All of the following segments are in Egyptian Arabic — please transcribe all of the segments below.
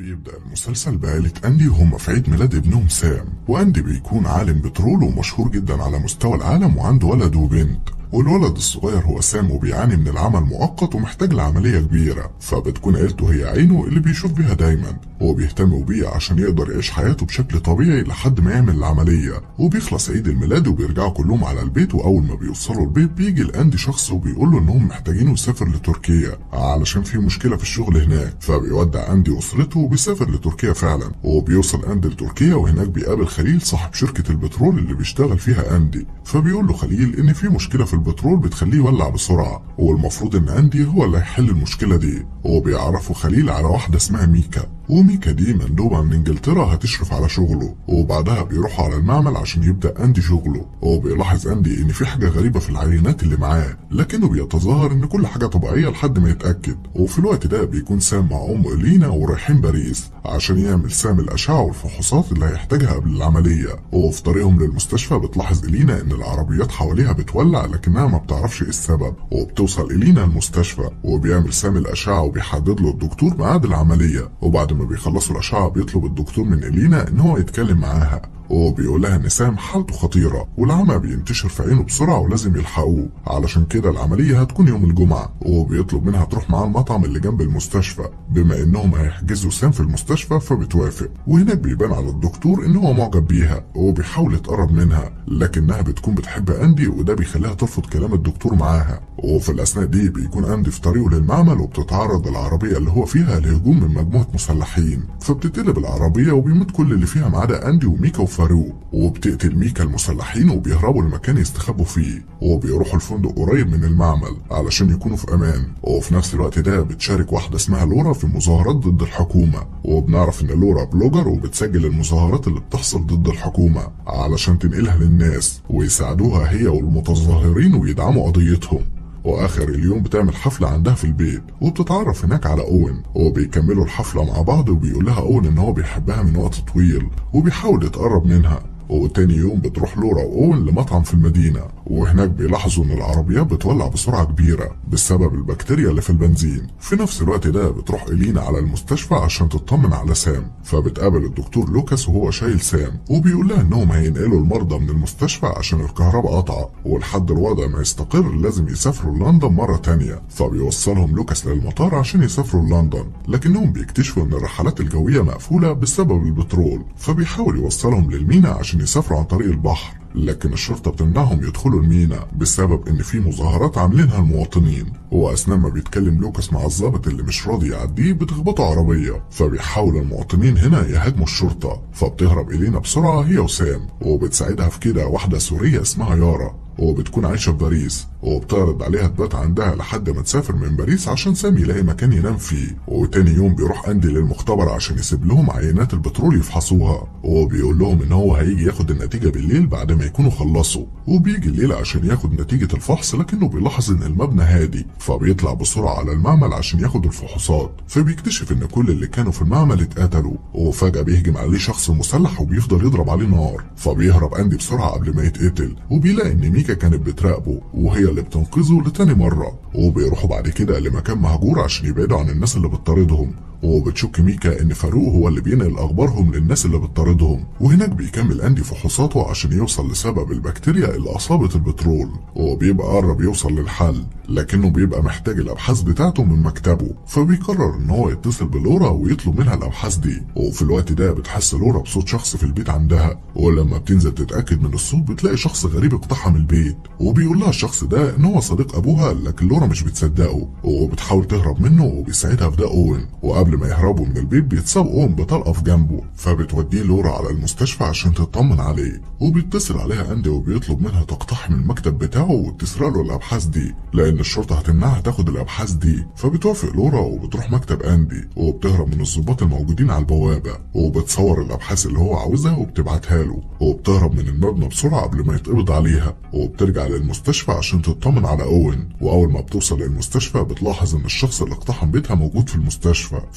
بيبدأ المسلسل بعيلة أندي وهم في عيد ميلاد ابنهم سام وأندي بيكون عالم بترول ومشهور جدا على مستوى العالم وعنده ولد وبنت والولد الصغير هو سام وبيعاني من العمى المؤقت ومحتاج لعملية كبيرة فبتكون عيلته هي عينه اللي بيشوف بيها دايما وبيهتموا بيه عشان يقدر يعيش حياته بشكل طبيعي لحد ما يعمل العملية وبيخلص عيد الميلاد وبيرجعوا كلهم على البيت وأول ما بيوصلوا البيت بيجي لأندي شخص وبيقول له إنهم محتاجينه يسافر لتركيا علشان في مشكلة في الشغل هناك فبيودع أندي أسرته وبيسافر لتركيا فعلا وبيوصل أندي لتركيا وهناك بيقابل خليل صاحب شركة البترول اللي بيشتغل فيها أندي فبيقول له خليل إن في مشكلة في البترول بتخليه يولع بسرعة والمفروض إن أندي هو اللي هيحل المشكلة دي وبيعرفوا خليل على واحدة اسمها ميكا وميكا دي مندوبة من انجلترا هتشرف على شغله وبعدها بيروحوا على المعمل عشان يبدأ أندي شغله وبيلاحظ أندي إن في حاجة غريبة في العينات اللي معاه لكنه بيتظاهر إن كل حاجة طبيعية لحد ما يتأكد وفي الوقت ده بيكون سام مع أم إلينا ورايحين باريس عشان يعمل سام الأشعة والفحوصات اللي هيحتاجها قبل العملية وفي طريقهم للمستشفى بتلاحظ إلينا إن العربيات حواليها بتولع لكنها ما بتعرفش إيه السبب وبتوصل إلينا المستشفى وبيعمل سام الأشعة وبيحدد له الدكتور ميعاد العملية وبعد ما بيخلصوا الأشعة بيطلب الدكتور من إلينا إن هو يتكلم معاها وبيقول لها ان سام حالته خطيره والعمى بينتشر في عينه بسرعه ولازم يلحقوه علشان كده العمليه هتكون يوم الجمعه وبيطلب منها تروح معاه المطعم اللي جنب المستشفى بما انهم هيحجزوا سام في المستشفى فبتوافق وهناك بيبان على الدكتور ان هو معجب بيها وبيحاول يتقرب منها لكنها بتكون بتحب اندي وده بيخليها ترفض كلام الدكتور معاها وفي الاثناء دي بيكون اندي في طريقه للمعمل وبتتعرض العربيه اللي هو فيها لهجوم من مجموعه مسلحين فبتتقلب العربيه وبيموت كل اللي فيها ما عدا اندي وميكا وفاروق وبتقتل ميكا المسلحين وبيهربوا لمكان يستخبوا فيه وبيروحوا الفندق قريب من المعمل علشان يكونوا في امان وفي نفس الوقت ده بتشارك واحده اسمها لورا في مظاهرات ضد الحكومه وبنعرف ان لورا بلوجر وبتسجل المظاهرات اللي بتحصل ضد الحكومه علشان تنقلها للناس ويساعدوها هي والمتظاهرين ويدعموا قضيتهم واخر اليوم بتعمل حفله عندها في البيت وبتتعرف هناك على اوين وبيكملوا الحفله مع بعض وبيقول لها اوين ان هو بيحبها من وقت طويل وبيحاول يتقرب منها وتاني يوم بتروح لورا وأوين لمطعم في المدينة وهناك بيلاحظوا إن العربيات بتولع بسرعة كبيرة بسبب البكتيريا اللي في البنزين في نفس الوقت ده بتروح إلينا على المستشفى عشان تطمن على سام فبتقابل الدكتور لوكاس وهو شايل سام وبيقول لها إنهم هينقلوا المرضى من المستشفى عشان الكهرباء قطعة ولحد الوضع ما يستقر لازم يسافروا لندن مرة تانية فبيوصلهم لوكاس للمطار عشان يسافروا لندن لكنهم بيكتشفوا إن الرحلات الجوية مقفولة بسبب البترول فبيحاول يوصلهم للمينا عشان يسافروا عن طريق البحر لكن الشرطة بتمنعهم يدخلوا المينا بسبب إن في مظاهرات عاملينها المواطنين وأثناء ما بيتكلم لوكاس مع الضابط اللي مش راضي يعديه بتخبطه عربية فبيحاول المواطنين هنا يهاجموا الشرطة فبتهرب إلينا بسرعة هي وسام وبتساعدها في كده واحدة سورية اسمها يارا وبتكون عايشة في باريس وبتعرض عليها تبات عندها لحد ما تسافر من باريس عشان سام يلاقي مكان ينام فيه وتاني يوم بيروح أندي للمختبر عشان يسيب لهم عينات البترول يفحصوها وبيقول لهم إن هو هيجي ياخد النتيجة بالليل بعد ما يكونوا خلصوا وبيجي الليل عشان ياخد نتيجة الفحص لكنه بيلاحظ إن المبنى هادي فبيطلع بسرعة على المعمل عشان ياخد الفحوصات فبيكتشف إن كل اللي كانوا في المعمل اتقتلوا وفجأة بيهجم عليه شخص مسلح وبيفضل يضرب عليه نار فبيهرب أندي بسرعة قبل ما يتقتل وبيلاقي إن ميكا كانت بتراقبه وهي اللي بتنقذه لتاني مرة وبيروحوا بعد كده لمكان مهجور عشان يبعدوا عن الناس اللي بتطاردهم وبتشك ميكا ان فاروق هو اللي بينقل اخبارهم للناس اللي بتطاردهم وهناك بيكمل اندي فحوصاته عشان يوصل لسبب البكتيريا اللي اصابت البترول وبيبقى قرب يوصل للحل لكنه بيبقى محتاج الابحاث بتاعته من مكتبه فبيقرر ان هو يتصل بلورا ويطلب منها الابحاث دي وفي الوقت ده بتحس لورا بصوت شخص في البيت عندها ولما بتنزل تتاكد من الصوت بتلاقي شخص غريب اقتحم البيت وبيقول لها الشخص ده ان هو صديق ابوها لكن لورا مش بتصدقه وبتحاول تهرب منه وبيساعدها في ده اوين وقبل ما يهربوا من البيت بيتصاب اوين بطلقه في جنبه فبتوديه لورا على المستشفى عشان تطمن عليه وبيتصل عليها اندي وبيطلب منها تقتحم المكتب بتاعه وتسرق له الابحاث دي لان الشرطه هتمنعها تاخد الابحاث دي فبتوافق لورا وبتروح مكتب اندي وبتهرب من الضباط الموجودين على البوابه وبتصور الابحاث اللي هو عاوزها وبتبعتها له وبتهرب من المبنى بسرعه قبل ما يتقبض عليها وبترجع للمستشفى عشان تطمن على اوين واول ما بتوصل للمستشفى بتلاحظ ان الشخص اللي اقتحم بيتها موجود في المستشفى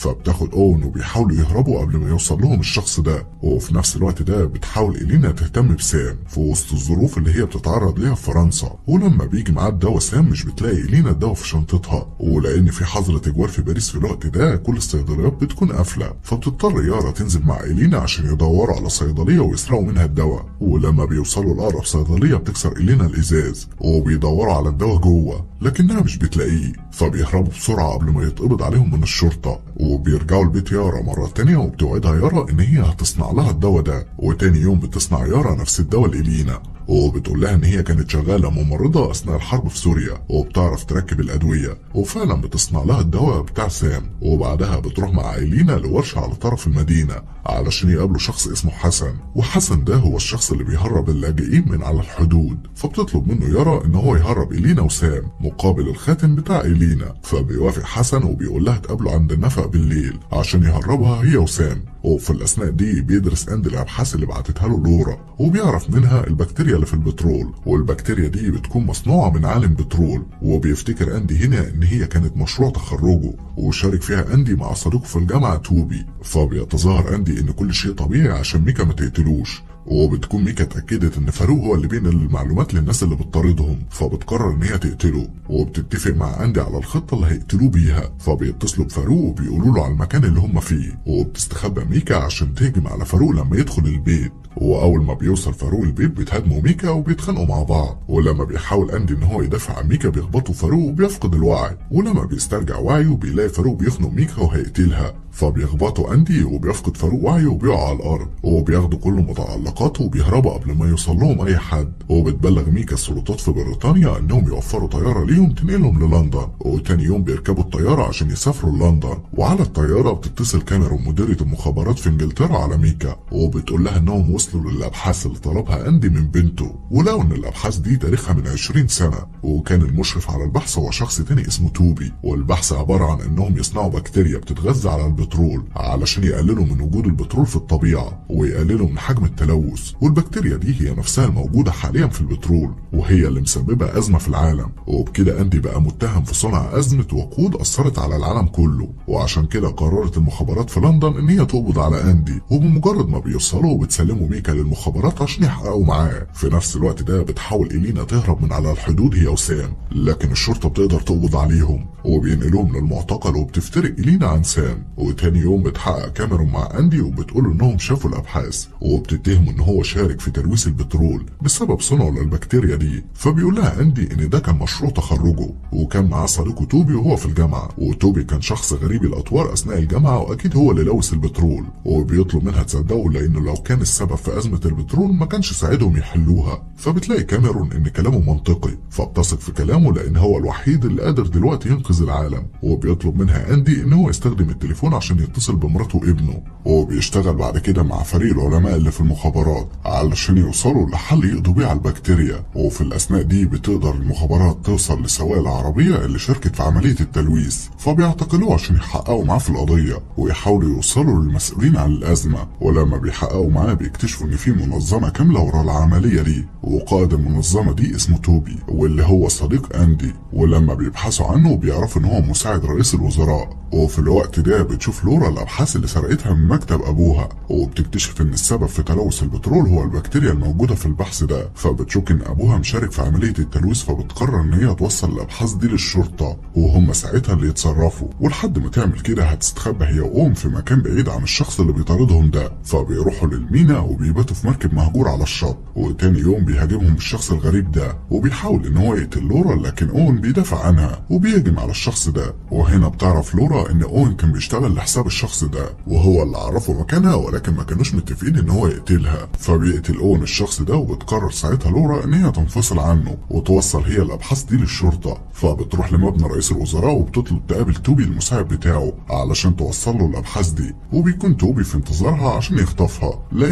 فبتاخد اون وبيحاولوا يهربوا قبل ما يوصل لهم الشخص ده وفي نفس الوقت ده بتحاول إلينا تهتم بسام في وسط الظروف اللي هي بتتعرض ليها في فرنسا ولما بيجي معاه الدواء سام مش بتلاقي إلينا الدواء في شنطتها ولأن في حظر تجوال في باريس في الوقت ده كل الصيدليات بتكون قافلة فبتضطر يارا تنزل مع إلينا عشان يدوروا على صيدلية ويسرقوا منها الدواء ولما بيوصلوا لأقرب صيدلية بتكسر إلينا الإزاز وبيدوروا على الدواء جوه لكنها مش بتلاقيه فبيهربوا بسرعة قبل ما يتقبض عليهم من الشرطة وبيرجعوا لبيت يارا مرة تانية وبتوعدها يارا إن هي هتصنع لها الدواء ده وتاني يوم بتصنع يارا نفس الدواء لإلينا وبتقول لها ان هي كانت شغاله ممرضه اثناء الحرب في سوريا وبتعرف تركب الادويه وفعلا بتصنع لها الدواء بتاع سام وبعدها بتروح مع ايلينا لورشه على طرف المدينه علشان يقابلوا شخص اسمه حسن وحسن ده هو الشخص اللي بيهرب اللاجئين من على الحدود فبتطلب منه يرى ان هو يهرب ايلينا وسام مقابل الخاتم بتاع ايلينا فبيوافق حسن وبيقول لها تقابلوا عند النفق بالليل عشان يهربها هي وسام وفي الأثناء دي بيدرس أندي الأبحاث اللي بعتتها له لورا وبيعرف منها البكتيريا اللي في البترول والبكتيريا دي بتكون مصنوعة من عالم بترول وبيفتكر أندي هنا إن هي كانت مشروع تخرجه وشارك فيها أندي مع صديقه في الجامعة توبي فبيتظاهر أندي إن كل شيء طبيعي عشان ميكا ما تقتلوش وبتكون ميكا اتأكدت إن فاروق هو اللي بينقل المعلومات للناس اللي بتطاردهم فبتقرر إن هي تقتله وبتتفق مع أندي على الخطة اللي هيقتلوه بيها فبيتصلوا بفاروق وبيقولوا له على المكان اللي هم فيه وبتستخبى ميكا عشان تهجم على فاروق لما يدخل البيت واول ما بيوصل فاروق البيت بيتهاجموا ميكا وبيتخانقوا مع بعض ولما بيحاول اندي ان هو يدافع عن ميكا بيخبطوا فاروق وبيفقد الوعي ولما بيسترجع وعيه بيلاقي فاروق بيخنق ميكا وهيقتلها فبيخبطوا اندي وبيفقد فاروق وعيه وبيقع على الارض وبياخدوا كل متعلقاته وبيهربوا قبل ما يوصل لهم اي حد وبتبلغ ميكا السلطات في بريطانيا انهم يوفروا طياره ليهم تنقلهم للندن وتاني يوم بيركبوا الطياره عشان يسافروا لندن وعلى الطياره بتتصل كاميرون مديريه المخابرات في انجلترا على ميكا وبتقول لها انهم وصلوا للابحاث اللي طلبها اندي من بنته ولقوا ان الابحاث دي تاريخها من 20 سنه وكان المشرف على البحث هو شخص تاني اسمه توبي والبحث عباره عن انهم يصنعوا بكتيريا بتتغذى على البترول علشان يقللوا من وجود البترول في الطبيعه ويقللوا من حجم التلوث والبكتيريا دي هي نفسها الموجوده حاليا في البترول وهي اللي مسببه ازمه في العالم وبكده اندي بقى متهم في صنع ازمه وقود اثرت على العالم كله وعشان كده قررت المخابرات في لندن ان هي تقبض على اندي وبمجرد ما بيوصلوا بتسلموا ميكا للمخابرات عشان يحققوا معاه في نفس الوقت ده بتحاول إلينا تهرب من على الحدود هي وسام لكن الشرطة بتقدر تقبض عليهم وبينقلوهم للمعتقل وبتفترق إلينا عن سام وتاني يوم بتحقق كاميرون مع أندي وبتقول إنهم شافوا الأبحاث وبتتهموا إن هو شارك في تلويث البترول بسبب صنعه للبكتيريا دي فبيقول لها أندي إن ده كان مشروع تخرجه وكان معاه صديقه توبي وهو في الجامعة وتوبي كان شخص غريب الأطوار أثناء الجامعة وأكيد هو اللي لوث البترول وبيطلب منها تصدقه لأنه لو كان السبب في أزمة البترول ما كانش ساعدهم يحلوها فبتلاقي كاميرون ان كلامه منطقي فبتثق في كلامه لان هو الوحيد اللي قادر دلوقتي ينقذ العالم وبيطلب منها اندي ان هو يستخدم التليفون عشان يتصل بمراته وابنه وبيشتغل بعد كده مع فريق العلماء اللي في المخابرات علشان يوصلوا لحل يقضوا بيه على البكتيريا وفي الاثناء دي بتقدر المخابرات توصل للسواق العربيه اللي شاركت في عمليه التلويث فبيعتقلوه عشان يحققوا معاه في القضيه ويحاولوا يوصلوا للمسؤولين عن الازمه ولما بيحققوا معاه بيكتشفوا ان في منظمه كامله ورا العمليه دي وقائد المنظمه دي اسمه توبي واللي هو صديق اندي ولما بيبحثوا عنه بيعرفوا ان هو مساعد رئيس الوزراء وفي الوقت ده بتشوف لورا الابحاث اللي سرقتها من مكتب ابوها وبتكتشف ان السبب في تلوث البترول هو البكتيريا الموجوده في البحث ده فبتشك ان ابوها مشارك في عمليه التلويث فبتقرر ان هي توصل الابحاث دي للشرطه وهم ساعتها اللي يتصرفوا ولحد ما تعمل كده هتستخبى هي وام في مكان بعيد عن الشخص اللي بيطاردهم ده فبيروحوا للمينا وبيباتوا في مركب مهجور على الشط وتاني يوم بيهاجمهم الشخص الغريب ده وبيحاول ان هو يقتل لورا لكن اون بيدافع عنها وبيهجم على الشخص ده وهنا بتعرف لورا ان اون كان بيشتغل لحساب الشخص ده وهو اللي عرفه مكانها ولكن ما كانوش متفقين ان هو يقتلها فبيقتل اون الشخص ده وبتقرر ساعتها لورا ان هي تنفصل عنه وتوصل هي الابحاث دي للشرطه فبتروح لمبنى رئيس الوزراء وبتطلب تقابل توبي المساعد بتاعه علشان توصل له الابحاث دي وبيكون توبي في انتظارها عشان يخطفها لان هو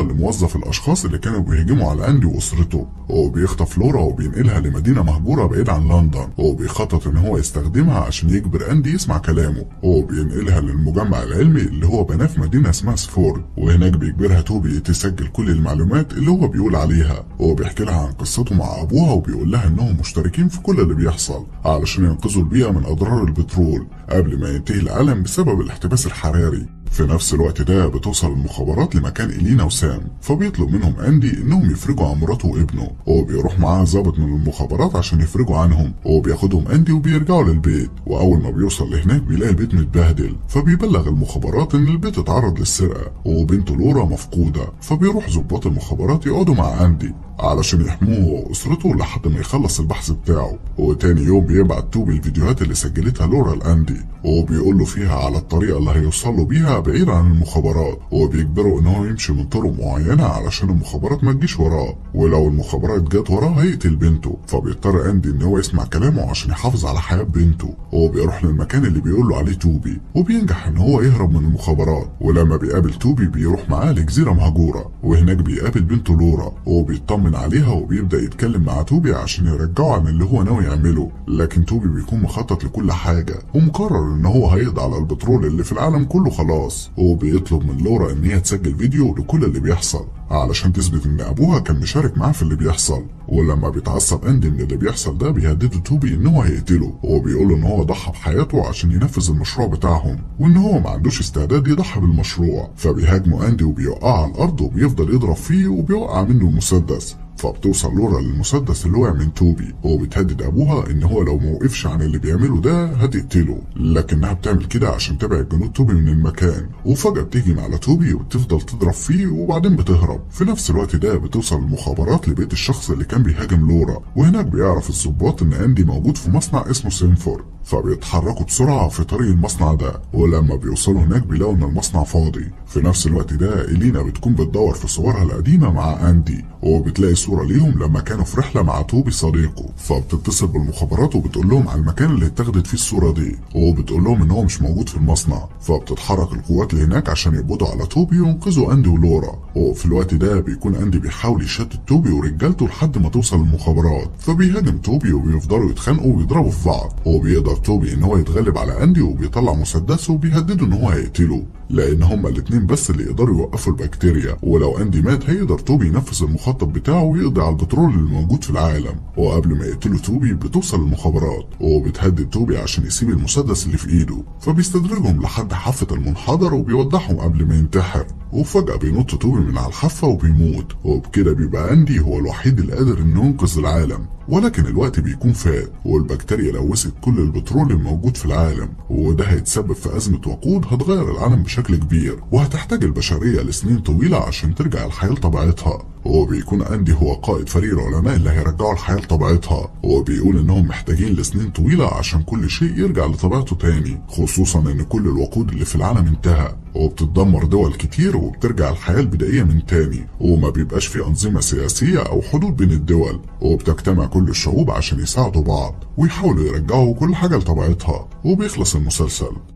بيوصل لموظف الاشخاص اللي كانوا بيهجموا على اندي واسرته وبيخطف لورا وبينقلها لمدينه مهجوره بعيد عن لندن وبيخطط ان هو يستخدمها عشان يجبر اندي يسمع كلامه وبينقلها للمجمع العلمي اللي هو بناه في مدينه اسمها سفورد وهناك بيجبرها توبي تسجل كل المعلومات اللي هو بيقول عليها وبيحكي لها عن قصته مع ابوها وبيقول لها انهم مشتركين في كل اللي بيحصل علشان ينقذوا البيئه من اضرار البترول قبل ما ينتهي العالم بسبب الاحتباس الحراري في نفس الوقت ده بتوصل المخابرات لمكان إلينا وسام فبيطلب منهم أندي إنهم يفرجوا عن مراته وابنه وبيروح معاه ضابط من المخابرات عشان يفرجوا عنهم وبياخدهم أندي وبيرجعوا للبيت وأول ما بيوصل لهناك بيلاقي البيت متبهدل فبيبلغ المخابرات إن البيت اتعرض للسرقة وبنته لورا مفقودة فبيروح ضباط المخابرات يقعدوا مع أندي علشان يحموه هو وأسرته لحد ما يخلص البحث بتاعه وتاني يوم بيبعت توبي الفيديوهات اللي سجلتها لورا لأندي وبيقول له فيها على الطريقة اللي هيوصلوا بيها بعيد عن المخابرات وبيجبره ان هو يمشي من طرق معينة علشان المخابرات ما تجيش وراه ولو المخابرات جت وراه هيقتل بنته فبيضطر اندي ان هو يسمع كلامه عشان يحافظ على حياة بنته وبيروح للمكان اللي بيقول له عليه توبي وبينجح ان هو يهرب من المخابرات ولما بيقابل توبي بيروح معاه لجزيرة مهجورة وهناك بيقابل بنته لورا وبيطمن عليها وبيبدأ يتكلم مع توبي عشان يرجعه عن اللي هو ناوي يعمله لكن توبي بيكون مخطط لكل حاجة ومقرر ان هو هيقضي على البترول اللي في العالم كله خلاص وبيطلب من لورا ان هي تسجل فيديو لكل اللي بيحصل علشان تثبت ان ابوها كان مشارك معاه في اللي بيحصل ولما بيتعصب اندي من اللي بيحصل ده بيهدده توبي ان هو هيقتله وبيقول ان هو ضحى بحياته عشان ينفذ المشروع بتاعهم وان هو ما عندوش استعداد يضحي بالمشروع فبيهاجموا اندي وبيوقعه على الارض وبيفضل يضرب فيه وبيوقع منه المسدس فبتوصل لورا للمسدس اللي وقع من توبي وبتهدد ابوها ان هو لو موقفش عن اللي بيعمله ده هتقتله لكنها بتعمل كده عشان تبعد جنود توبي من المكان وفجاه بتهجم على توبي وبتفضل تضرب فيه وبعدين بتهرب في نفس الوقت ده بتوصل المخابرات لبيت الشخص اللي كان بيهاجم لورا وهناك بيعرف الضباط ان اندي موجود في مصنع اسمه سينفورد فبيتحركوا بسرعة في طريق المصنع ده ولما بيوصلوا هناك بيلاقوا ان المصنع فاضي في نفس الوقت ده إلينا بتكون بتدور في صورها القديمة مع أندي وبتلاقي صورة ليهم لما كانوا في رحلة مع توبي صديقه فبتتصل بالمخابرات وبتقول لهم على المكان اللي اتاخدت فيه الصورة دي وبتقول لهم ان هو مش موجود في المصنع فبتتحرك القوات اللي هناك عشان يقبضوا على توبي وينقذوا أندي ولورا وفي الوقت ده بيكون أندي بيحاول يشتت توبي ورجالته لحد ما توصل المخابرات فبيهاجم توبي وبيفضلوا يتخانقوا ويضربوا في بعض وبيقدر توبي ان هو يتغلب على اندي وبيطلع مسدسه وبيهدده ان هو هيقتله لان هما الاتنين بس اللي يقدروا يوقفوا البكتيريا ولو اندي مات هيقدر توبي ينفذ المخطط بتاعه ويقضي على البترول اللي موجود في العالم وقبل ما يقتلوا توبي بتوصل المخابرات وبتهدد توبي عشان يسيب المسدس اللي في ايده فبيستدرجهم لحد حافة المنحدر وبيودعهم قبل ما ينتحر وفجأة بينط توبي من على الحافة وبيموت وبكده بيبقى أندي هو الوحيد القادر إنه ينقذ العالم ولكن الوقت بيكون فات والبكتيريا لوثت كل البترول الموجود في العالم وده هيتسبب في أزمة وقود هتغير العالم بشكل كبير وهتحتاج البشرية لسنين طويلة عشان ترجع الحياة لطبيعتها وبيكون أندي هو قائد فريق العلماء اللي هيرجعوا الحياة لطبيعتها وبيقول إنهم محتاجين لسنين طويلة عشان كل شيء يرجع لطبيعته تاني خصوصا إن كل الوقود اللي في العالم انتهى وبتتدمر دول كتير وبترجع الحياة البدائية من تاني وما بيبقاش في أنظمة سياسية أو حدود بين الدول وبتجتمع كل الشعوب عشان يساعدوا بعض ويحاولوا يرجعوا كل حاجة لطبيعتها وبيخلص المسلسل